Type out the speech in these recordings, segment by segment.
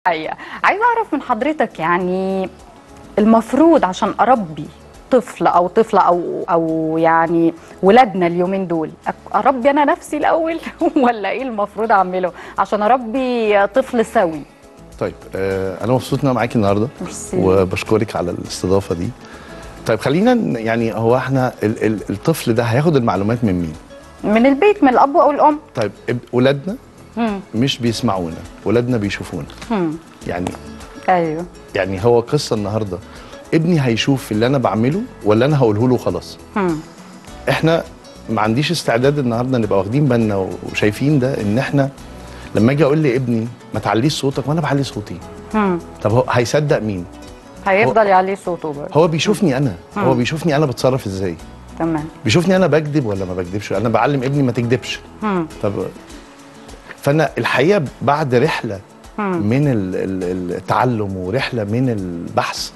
حقيقة عايزة أعرف من حضرتك يعني المفروض عشان أربي طفل أو طفلة أو أو يعني ولادنا اليومين دول أك- أربي أنا نفسي الأول ولا إيه المفروض أعمله عشان أربي طفل سوي طيب آه انا مبسوط ان انا معاكي النهارده ميرسي. وبشكرك على الاستضافه دي طيب خلينا ن- يعني هو احنا ال ال الطفل ده هياخد المعلومات من مين من البيت من الأب أو الأم طيب اب- ولادنا مم. مش بيسمعونا ولادنا بيشوفونا مم. يعني أيوه يعني هو قصه النهارده ابني هيشوف اللي انا بعمله ولا انا هقوله له خلاص مم. احنا ما عنديش استعداد النهارده نبقى واخدين بالنا وشايفين ده ان احنا لما اجي اقول لابني ما تعليش صوتك وانا بعلي صوتي مم. طب هو هيصدق مين هيفضل يعلي صوته برضه هو بيشوفني انا هو بيشوفني انا بتصرف ازاي تمام بيشوفني انا بكذب ولا ما بكذبش انا بعلم ابني ما تكذبش مم. طب فانا الحقيقه بعد رحله مم. من ال- ال- التعلم ورحله من البحث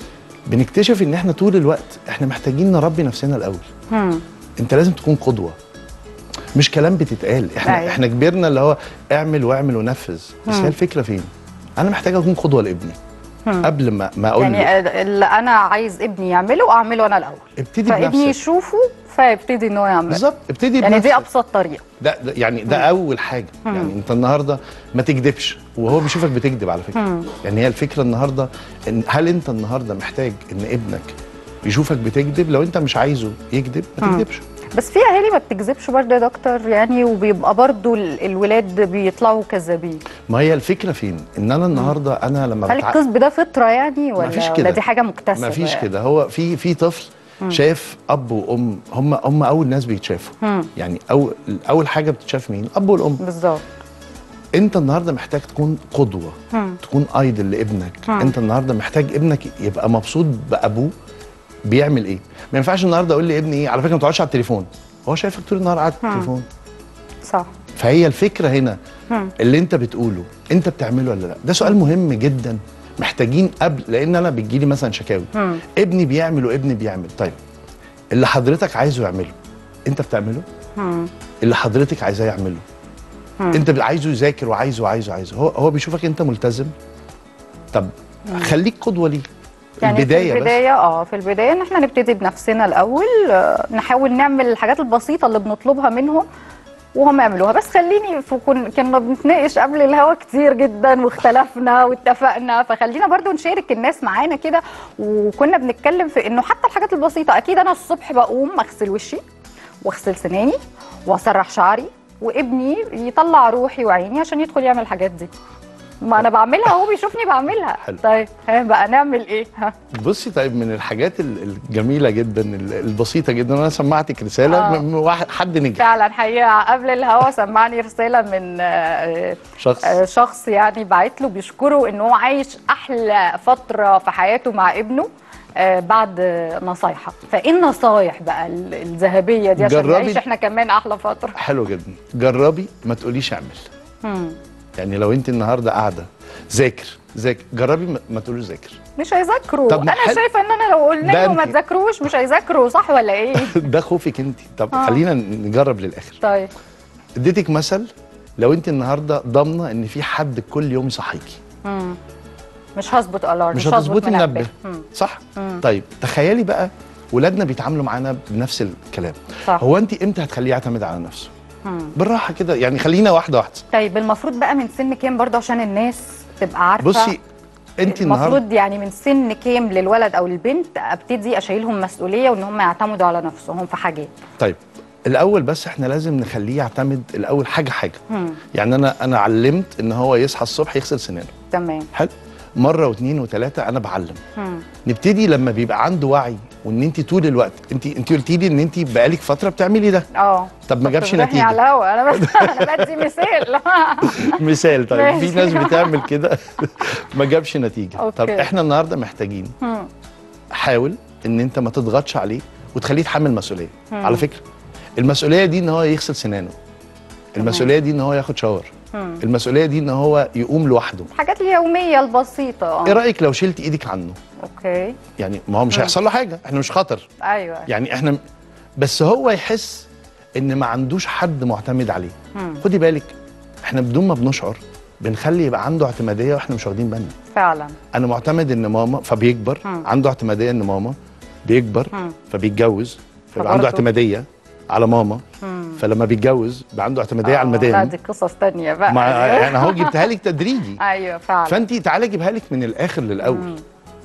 بنكتشف ان احنا طول الوقت احنا محتاجين نربي نفسنا الاول مم. انت لازم تكون قدوه مش كلام بتتقال احنا أيوة. احنا كبرنا اللي هو اعمل واعمل ونفذ بس مم. هي الفكره فين انا محتاج اكون قدوه لابني مم. قبل ما ما اقول له يعني اللي انا عايز ابني يعمله اعمله انا الاول ابتدي فابني بنفسك يشوفه فيبتدي ان هو يعمله بالظبط ابتدي يعني دي بنفسك. ابسط طريقه ده, ده يعني ده اول حاجه يعني انت النهارده ما تكذبش وهو بيشوفك بتكذب على فكره مم. يعني هي الفكره النهارده ان هل انت النهارده محتاج ان ابنك يشوفك بتكذب لو انت مش عايزه يكذب ما مم. تكذبش بس في اهالي ما بتكذبش برضه يا دكتور يعني وبيبقى برضه ال- الولاد بيطلعوا كذابين ما هي الفكره فين ان انا النهارده انا لما هل بتع- الكذب ده فطره يعني ولا مفيش ولا كده. دي حاجه مكتسبه ما فيش يعني؟ كده هو في في طفل شاف اب وام هم هم اول ناس بيتشافوا مم. يعني اول اول حاجه بتتشاف مين الاب والام بالظبط انت النهارده محتاج تكون قدوه مم. تكون ايدل لابنك مم. انت النهارده محتاج ابنك يبقى مبسوط بابوه بيعمل ايه ما ينفعش النهارده اقول لابني ايه على فكره ما تقعدش على التليفون هو شايفك طول النهار قاعد على التليفون صح فهي الفكره هنا مم. اللي انت بتقوله انت بتعمله ولا لا ده سؤال مهم جدا محتاجين قبل لان انا بتجيلي مثلا شكاوي مم. ابني بيعمل وابني بيعمل طيب اللي حضرتك عايزه يعمله انت بتعمله مم. اللي حضرتك عايزاه يعمله مم. انت عايزه يذاكر وعايزه وعايزه وعايزه هو هو بيشوفك انت ملتزم طب خليك قدوه ليه يعني البدايه في بس البدايه اه في البدايه ان احنا نبتدي بنفسنا الاول آه، نحاول نعمل الحاجات البسيطه اللي بنطلبها منهم وهم يعملوها بس خليني في كن كنا بنتناقش قبل الهوا كتير جدا واختلفنا واتفقنا فخلينا برضو نشارك الناس معانا كده وكنا بنتكلم في انه حتى الحاجات البسيطه اكيد انا الصبح بقوم اغسل وشي واغسل سناني واسرح شعري وابني يطلع روحي وعيني عشان يدخل يعمل الحاجات دي ما انا بعملها هو بيشوفني بعملها حلو. طيب ها بقى نعمل ايه ها بصي طيب من الحاجات ال- الجميله جدا ال- البسيطه جدا انا سمعتك رساله آه. من واحد حد نجح فعلا حقيقه قبل الهوا سمعني رساله من آه، شخص آه، شخص يعني بعت له بيشكره ان هو عايش احلى فتره في حياته مع ابنه آه، بعد نصايحك فايه النصايح بقى ال- الذهبيه دي عشان جربي- نعيش احنا كمان احلى فتره حلو جدا جربي ما تقوليش اعمل مم. يعني لو انت النهارده قاعده ذاكر ذاكر جربي ما- ما تقولوش ذاكر مش هيذاكروا طب ما انا حل- شايفه ان انا لو قلنا ده له ما انت- تذاكروش مش هيذاكروا صح ولا ايه ده خوفك انت طب آه. خلينا نجرب للاخر طيب اديتك مثل لو انت النهارده ضامنه ان في حد كل يوم يصحيكي مم. مش هظبط الارم مش هتظبطي منبه مم. صح مم. طيب تخيلي بقى ولادنا بيتعاملوا معانا بنفس الكلام صح هو انت امتى هتخليه يعتمد على نفسه مم. بالراحه كده يعني خلينا واحده واحده طيب المفروض بقى من سن كام برضه عشان الناس تبقى عارفه بصي انت النهارده المفروض يعني من سن كام للولد او البنت ابتدي اشيلهم مسؤوليه وان هم يعتمدوا على نفسهم في حاجات طيب الاول بس احنا لازم نخليه يعتمد الاول حاجه حاجه مم. يعني انا انا علمت ان هو يصحى الصبح يغسل سنانه تمام حلو مره واثنين وثلاثه انا بعلم مم. نبتدي لما بيبقى عنده وعي وان انت طول الوقت انت انت قلتي لي ان انت بقالك فتره بتعملي ده اه طب ما جابش بتفضحني نتيجه على الهوا انا بس انا بدي مثال مثال طيب ماشي. في ناس بتعمل كده ما جابش نتيجه أوكي. طب احنا النهارده محتاجين مم. حاول ان انت ما تضغطش عليه وتخليه يتحمل مسؤوليه على فكره المسؤوليه دي ان هو يغسل سنانه المسؤوليه دي ان هو ياخد شاور مم. المسؤوليه دي ان هو يقوم لوحده الحاجات اليوميه البسيطه ايه اه رايك لو شلت ايدك عنه اوكي يعني ما هو مش هيحصل له حاجه احنا مش خطر ايوه يعني احنا بس هو يحس ان ما عندوش حد معتمد عليه مم. خدي بالك احنا بدون ما بنشعر بنخلي يبقى عنده اعتماديه واحنا مش واخدين بالنا فعلا انا معتمد ان ماما فبيكبر مم. عنده اعتماديه ان ماما بيكبر مم. فبيتجوز فيبقى عنده فبرضه- اعتماديه على ماما مم. فلما بيتجوز بيبقى عنده اعتماديه على آه، لا المدام دي قصص تانية بقى ما انا اهو جبتها لك تدريجي ايوه فعلا فانت تعالى اجيبها لك من الاخر للاول مم.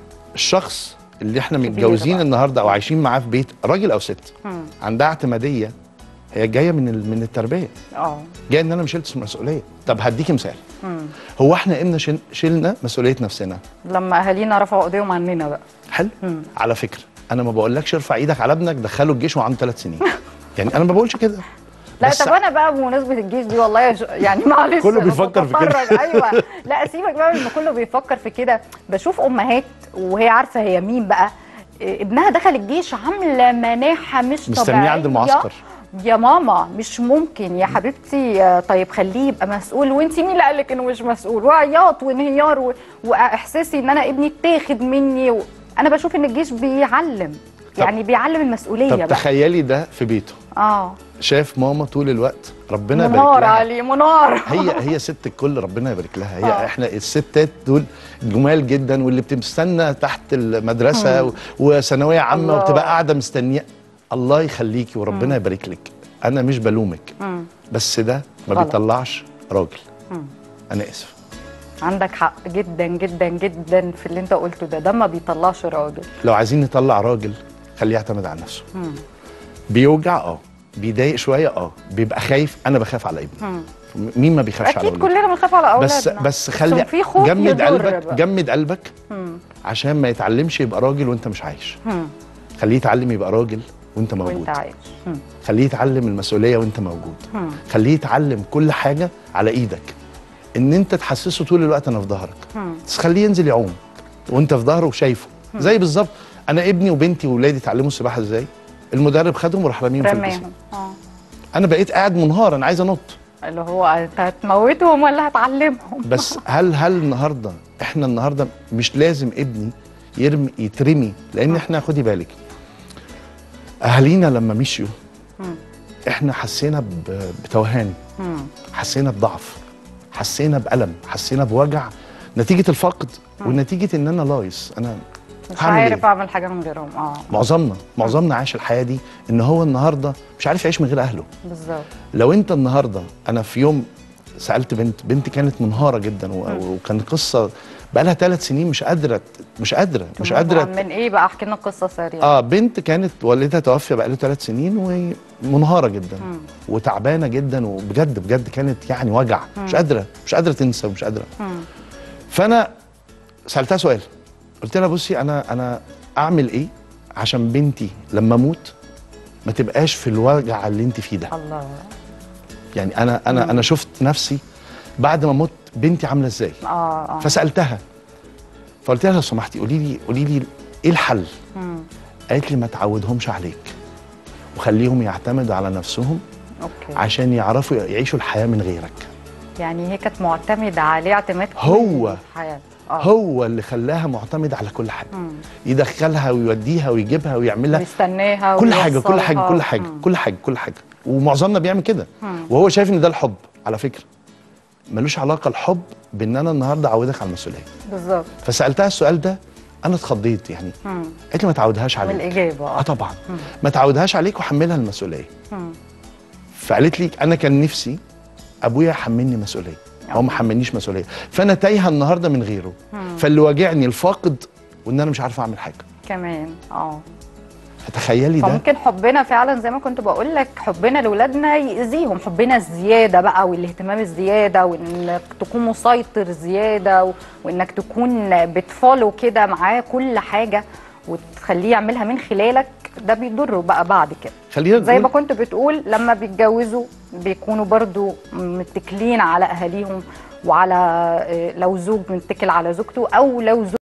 الشخص اللي احنا كبير متجوزين بقى. النهارده او عايشين معاه في بيت راجل او ست مم. عندها اعتماديه هي جايه من ال- من التربيه اه جايه ان انا ما شلتش مسؤوليه طب هديكي مثال مم. هو احنا امتى شل- شلنا مسؤوليه نفسنا لما اهالينا رفعوا ايديهم عننا بقى حلو مم. على فكره انا ما بقولكش ارفع ايدك على ابنك دخله الجيش وعنده ثلاث سنين يعني انا ما بقولش كده لا بس طب انا بقى بمناسبه الجيش دي والله يا ش... يعني معلش كله أنا بيفكر في كده. بتفرج، ايوه لا سيبك بقى من إن كله بيفكر في كده بشوف امهات وهي عارفه هي مين بقى إيه، ابنها دخل الجيش عامله مناحه مش طبيعيه مستنيه عند المعسكر يا ماما مش ممكن يا حبيبتي آه، طيب خليه يبقى مسؤول وانت مين اللي قالك انه مش مسؤول وعياط وانهيار و... واحساسي ان انا ابني اتاخد مني و... انا بشوف ان الجيش بيعلم يعني بيعلم المسؤوليه طب بقى تخيلي ده في بيته اه شاف ماما طول الوقت ربنا يبارك منار لها علي منار هي هي ست الكل ربنا يبارك لها هي آه. احنا الستات دول جمال جدا واللي بتستنى تحت المدرسه و- وثانويه عامه الله. وبتبقى قاعده مستنيه الله يخليكي وربنا يبارك لك انا مش بلومك مم. بس ده ما غلط. بيطلعش راجل مم. انا اسف عندك حق جدا جدا جدا في اللي انت قلته ده ده ما بيطلعش راجل لو عايزين نطلع راجل خليه يعتمد على نفسه مم. بيوجع اه بيضايق شويه اه بيبقى خايف انا بخاف على ابني مم. مين ما بيخافش على اكيد اولاده كلنا بنخاف على اولادنا بس بس خلي في خوف جمد يضر قلبك بقى. جمد قلبك مم. عشان ما يتعلمش يبقى راجل وانت مش عايش مم. خليه يتعلم يبقى راجل وانت موجود وانت عايش مم. خليه يتعلم المسؤوليه وانت موجود مم. خليه يتعلم كل حاجه على ايدك ان انت تحسسه طول الوقت انا في ظهرك مم. بس خليه ينزل يعوم وانت في ظهره وشايفه زي بالظبط انا ابني وبنتي واولادي اتعلموا السباحه ازاي المدرب خدهم وراح راميهم في البسين رماهم اه انا بقيت قاعد منهار انا عايز انط اللي هو انت هتموتهم ولا هتعلمهم بس هل هل النهارده احنا النهارده مش لازم ابني يرمي يترمي لان احنا خدي بالك اهالينا لما مشيوا مم. احنا حسينا ب- بتوهان مم. حسينا بضعف حسينا بألم حسينا بوجع نتيجة الفقد ونتيجة ان انا لايص انا مش هعمل عارف ايه اعمل حاجه من غيرهم اه معظمنا معظمنا عاش الحياة دي ان هو النهاردة مش عارف يعيش من غير اهله بالظبط لو انت النهاردة انا في يوم سألت بنت بنتي كانت منهارة جدا و- وكان قصة بقالها ثلاث سنين مش قادرة مش قادرة مش قادرة من ايه بقى احكي لنا قصه سريعه اه بنت كانت والدها توفى بقى له ثلاث سنين وهي منهاره جدا مم. وتعبانه جدا وبجد بجد كانت يعني وجع مش قادره مش قادره تنسى ومش قادره مم. فانا سالتها سؤال قلت لها بصي انا انا اعمل ايه عشان بنتي لما اموت ما تبقاش في الوجع اللي انت فيه ده الله يعني انا انا انا شفت نفسي بعد ما مت بنتي عامله ازاي اه اه فسالتها فقلت لها لو سمحتي قولي لي قولي لي ايه الحل مم. قالت لي ما تعودهمش عليك وخليهم يعتمدوا على نفسهم اوكي عشان يعرفوا يعيشوا الحياه من غيرك يعني هي كانت معتمده عليه اعتماد كلي هو. في حياته اه هو اللي خلاها معتمده على كل حاجه مم. يدخلها ويوديها ويجيبها ويعملها ويستناها كل حاجه كل حاجه ويوصلها. كل حاجه مم. كل حاجه كل حاجه ومعظمنا بيعمل كده مم. وهو شايف ان ده الحب على فكره ملوش علاقه الحب بان انا النهارده اعودك على المسؤوليه بالظبط فسالتها السؤال ده انا اتخضيت يعني مم. قالت لي ما تعودهاش عليك والاجابه اه اه طبعا ما تعودهاش عليك وحملها المسؤوليه مم. فقالت لي انا كان نفسي ابويا يحملني مسؤوليه هو ما حملنيش مسؤوليه فانا تايهه النهارده من غيره فاللي واجعني الفاقد وان انا مش عارفه اعمل حاجه كمان اه فتخيلي ده فممكن حبنا فعلا زي ما كنت بقول لك حبنا لاولادنا يأذيهم حبنا الزياده بقى والاهتمام الزياده وانك تكون مسيطر زياده و... وانك تكون بتفولو كده معاه كل حاجه وتخليه يعملها من خلالك ده بيضره بقى بعد كده خلينا زي ما نقول كنت بتقول لما بيتجوزوا بيكونوا برضو متكلين على اهاليهم وعلى آه، لو زوج متكل على زوجته او لو زوج